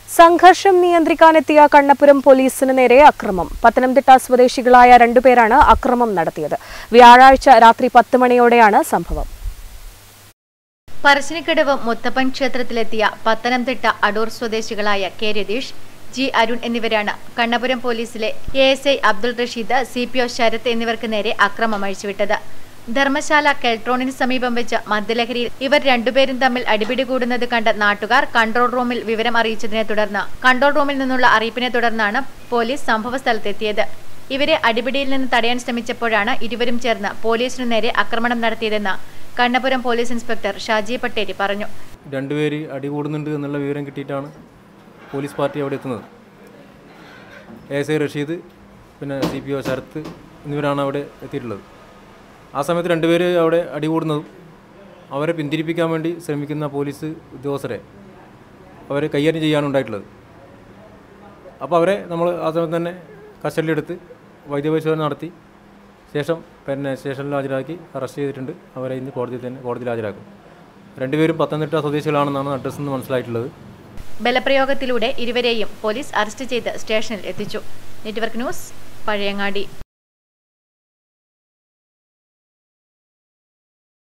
സംഘർഷം നിയന്ത്രിക്കാനെത്തിയ കണ്ണപുരം പോലീസിന് നേരെ അക്രമം പത്തനംതിട്ട സ്വദേശികളായ രണ്ടുപേരാണ് അക്രമം നടത്തിയത് വ്യാഴാഴ്ച രാത്രി പത്ത് മണിയോടെയാണ് സംഭവം പറശ്ശിനിക്കടവ് മുത്തപ്പൻ ക്ഷേത്രത്തിലെത്തിയ പത്തനംതിട്ട അടൂർ സ്വദേശികളായ കെ രതീഷ് ജി അരുൺ എന്നിവരാണ് കണ്ണപുരം പോലീസിലെ A S I Abdul Rasheed C P O Sarath എന്നിവർക്ക് നേരെ അക്രമം അഴിച്ചുവിട്ടത് ധർമ്മശാല കെൽട്രോണിന് സമീപം വെച്ച് മദ്യലഹരിയിൽ ഇവർ രണ്ടുപേരും തമ്മിൽ അടിപിടി കൂടുന്നത് കണ്ട നാട്ടുകാർ കൺട്രോൾ റൂമിൽ വിവരം അറിയിച്ചതിനെ തുടർന്ന് കൺട്രോൾ റൂമിൽ നിന്നുള്ള അറിയിപ്പിനെ തുടർന്നാണ് പോലീസ് സംഭവ സ്ഥലത്തെത്തിയത് ഇവരെ അടിപിടിയിൽ നിന്ന് തടയാൻ ശ്രമിച്ചപ്പോഴാണ് ഇരുവരും ചേർന്ന് പോലീസിനു നേരെ ആക്രമണം നടത്തിയതെന്ന് കണ്ണപുരം പോലീസ് ഇൻസ്പെക്ടർ ഷാജി പട്ടേരി പറഞ്ഞു രണ്ടുപേര് അടി കൂടുന്നുണ്ട് എന്നുള്ള വിവരം കിട്ടിയിട്ടാണ് പോലീസ് പാർട്ടി അവിടെ എത്തുന്നത് എ എസ് ഐ റഷീദ് പിന്നെ സി പി ഒ ശരത്ത് എന്നിവരാണ് അവിടെ എത്തിയിട്ടുള്ളത് ആ സമയത്ത് രണ്ടുപേര് അവിടെ അടി കൂടുന്നതും അവരെ പിന്തിരിപ്പിക്കാൻ വേണ്ടി ശ്രമിക്കുന്ന പോലീസ് ഉദ്യോഗസ്ഥരെ അവരെ കൈകാര്യം ചെയ്യാണ് ഉണ്ടായിട്ടുള്ളത് അപ്പോൾ അവരെ നമ്മൾ ആ സമയത്ത് തന്നെ കസ്റ്റഡിയിലെടുത്ത് വൈദ്യപരിശോധന നടത്തി ശേഷം പിന്നെ സ്റ്റേഷനിൽ ഹാജരാക്കി അറസ്റ്റ് ചെയ്തിട്ടുണ്ട് അവരെ ഇന്ന് കോടതിയിൽ തന്നെ കോടതിയിൽ ഹാജരാക്കും രണ്ടുപേരും പത്തനംതിട്ട സ്വദേശികളാണെന്നാണ് അഡ്രസ്സിൽ നിന്ന് മനസ്സിലായിട്ടുള്ളത് ബലപ്രയോഗത്തിലൂടെ ഇരുവരെയും പോലീസ് അറസ്റ്റ് ചെയ്ത് സ്റ്റേഷനിൽ എത്തിച്ചു നെറ്റ്വർക്ക് ന്യൂസ് പഴയങ്ങാടി